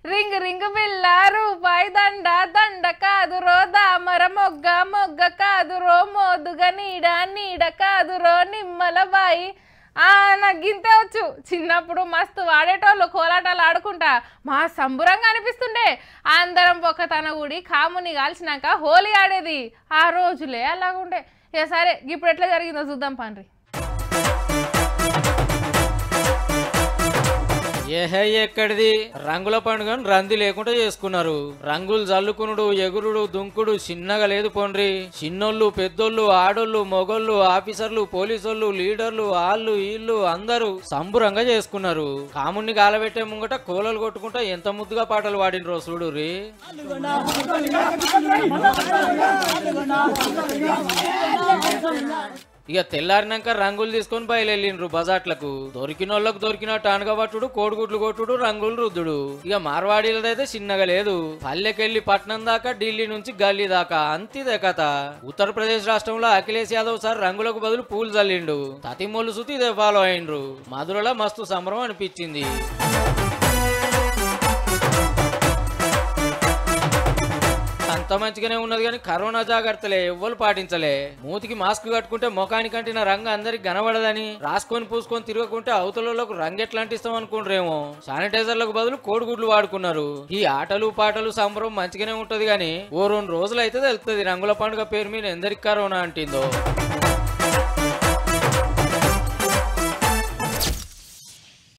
ring ring బిల్ల రూపాయి దండ దండ కాదురో దామర మొగ్గ మొగ్గ కాదురో మోదుగ నీడ నీడ కాదురో నిమ్మల బాయి ఆ నాకు గింతే వచ్చు చిన్నప్పుడు మస్తు వాడేటోళ్ళు కోలాటాలు ఆడుకుంటా మా సంబురంగా అనిపిస్తుండే అందరం పొక్కతన కూడి కాముని కాల్చినాక హోలీ ఆడేది ఆ రోజులే అలాగుండే ఇక సరే ఇప్పుడు ఎట్లా జరిగిందో చూద్దాం పండ్రి ఏహే ఎక్కడిది రంగుల పండుగను రంది లేకుండా చేసుకున్నారు రంగులు జల్లుకునుడు ఎగురుడు దుంకుడు చిన్నగా లేదు పోండ్రి చిన్నోళ్ళు పెద్దోళ్ళు ఆడోళ్ళు మొగోళ్ళు ఆఫీసర్లు పోలీసోళ్ళు లీడర్లు ఆళ్ళు ఈళ్ళు అందరూ సంబురంగా చేసుకున్నారు కాముణ్ణి గాలబెట్టే ముంగట కోలలు కొట్టుకుంటా ఎంత ముద్దుగా పాటలు పాడినరో చూడుర్రి ఇక తెల్లారినాక రంగులు తీసుకొని బయలుదేరిండ్రు బజాట్లకు దొరికిన వాళ్ళకు దొరికినట్టు అనగబట్టుడు కోడిగుడ్లు కొట్టుడు రంగులు రుద్దుడు ఇక మార్వాడీలదైతే చిన్నగా లేదు పల్లెకెళ్ళి పట్నం దాకా ఢిల్లీ నుంచి గల్లీ దాకా అంతిదే కథ ఉత్తరప్రదేశ్ రాష్ట్రంలో అఖిలేష్ యాదవ్ సార్ రంగులకు బదులు పూలు చల్లిండు తతిమొల్లు సుతి ఇదే ఫాలో అయిండ్రు మధురలో మస్తు సంబరం అనిపించింది అంత మంచిగానే ఉన్నది కానీ కరోనా జాగ్రత్తలే ఎవ్వరు పాటించలే మూతికి మాస్క్ కట్టుకుంటే ముఖానికి అంటిన రంగు అందరికి కనబడదని రాసుకొని పూసుకొని తిరగకుంటే అవతలకు రంగు ఎట్లా అంటిస్తాం అనుకుంటారేమో శానిటైజర్లకు బదులు కోడిగుడ్లు వాడుకున్నారు ఈ ఆటలు పాటలు సంబరం మంచిగానే ఉంటది కానీ ఓ రెండు రోజులు అయితే తెలుస్తుంది రంగుల పండుగ పేరు మీద ఎందరికి కరోనా అంటిందో